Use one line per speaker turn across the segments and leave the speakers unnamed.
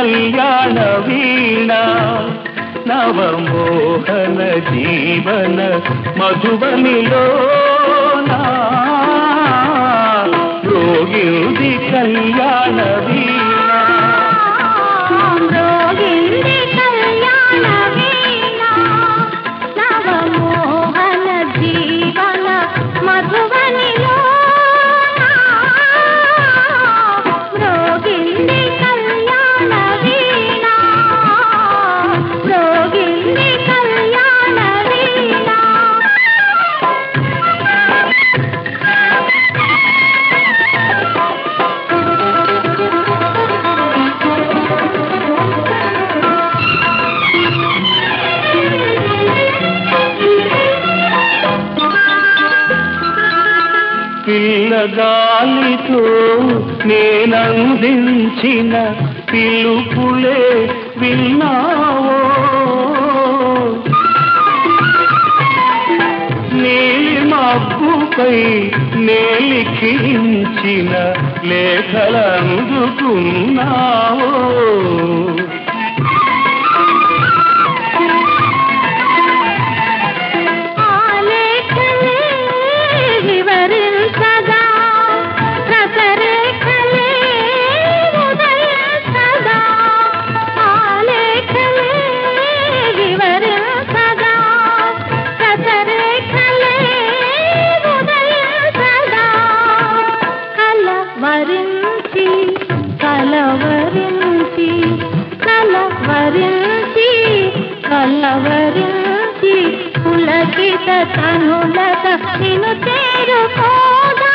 కళ్యాణ వీణ నవమోహన జీవన మధుబనిలో రోగింది కళ్యాణ వీణ
మ్రోగింది కళ్యాణ వీణ నవమోహన జీవన మధువనిలో మ్రోగింది కళ్యాణ వీణ మ్రోగింది కళ్యాణ వీణ
పిల్లగాలితో నేనందించిన పిలుపులే విన్నావో నీలి మబ్బుపై నేలిఖించిన లేఖలందుకున్నావో
ఆలేఖలే వివరించగా రసరేఖలే ఉదయించగా ఆలేఖలే వివరించగా రసరేఖలే ఉదయించగా కలవరించి కలవరించి కలవరించి కలవరించి పులకిత తనులత నిన్ను చేరుకోదా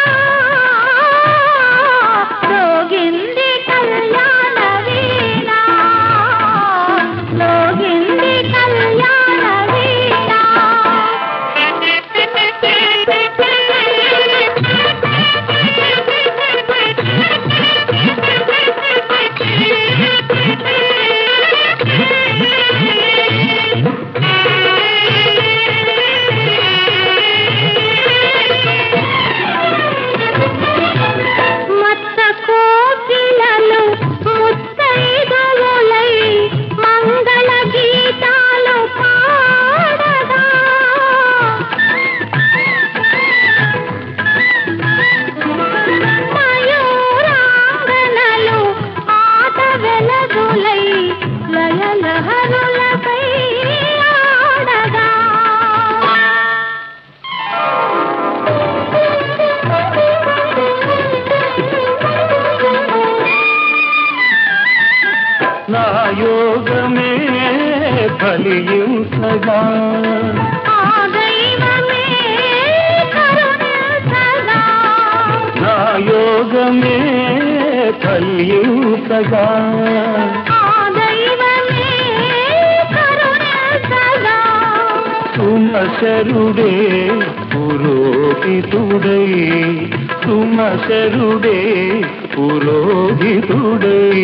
రోగింది కళ్యాణ వీణ రోగింది కళ్యాణ మత్త కోకిలలు ముత్తైదువులై మంగళ గీతాలు పాడగా మయూరాంగనలు ఆట వెలదులై లయలహరులపై ఆడగా
నా యోగమే ఫలించగా
ఆ దైవమే కరుణించగా
నా యోగమే ఫలించగా
ఆ దైవమే కరుణించగా
సుమశరుడే పురోహితుడై సుమశరుడే పురోహితుడై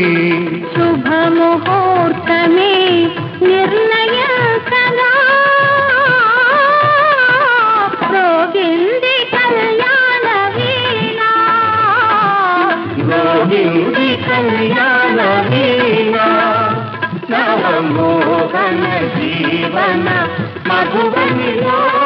శుభముహూర్తమే నిర్ణయించగా రోగింది కళ్యాణ వీణ
గోవింది కళ్యాణ వీణ నవమోహన జీవన మధుబనిలో